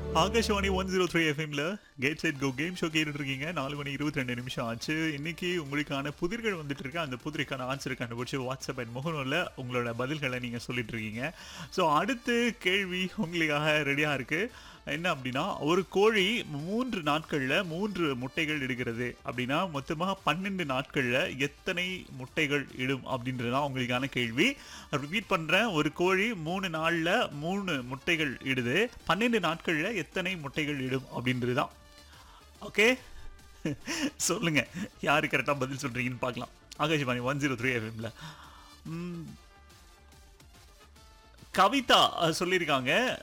Akashvani one zero three எஃப்எம்ல கேட் சைட் கோ கேம் ஷோ கேட்டுட்டு இருக்கீங்க நாலு மணி இருபத்தி ரெண்டு நிமிஷம் ஆச்சு இன்னைக்கு உங்களுக்கான புதிர்கள் வந்துட்டு இருக்கு அந்த புதிரைக்கான ஆன்சர் கண்டுபிடிச்சு வாட்ஸ்அப் அண்ட் முகநூலில் உங்களோட பதில்களை நீங்கள் சொல்லிட்டு இருக்கீங்க ஸோ அடுத்து கேள்வி உங்களுக்காக ரெடியாக இருக்கு என்ன அப்படின்னா ஒரு கோழி மூன்று நாட்களில் மூன்று முட்டைகள் இடுகிறது அப்படின்னா மொத்தமாக பன்னெண்டு நாட்களில் எத்தனை முட்டைகள் இடும் அப்படின்றது தான் உங்களுக்கான கேள்வி ரிப்பீட் பண்ணுறேன் ஒரு கோழி மூணு நாளில் மூணு முட்டைகள் இடுது பன்னெண்டு நாட்களில் எத்தனை முட்டைகள் இடும் அப்படின்றது தான் ஓகே சொல்லுங்க யாரு கரெக்டாக பதில் சொல்றீங்கன்னு பார்க்கலாம் ஆகாஷ்வாணி ஒன் ஜீரோ த்ரீ எஃப்எம்ல கவிதா அஹ், சொல்லியிருக்காங்க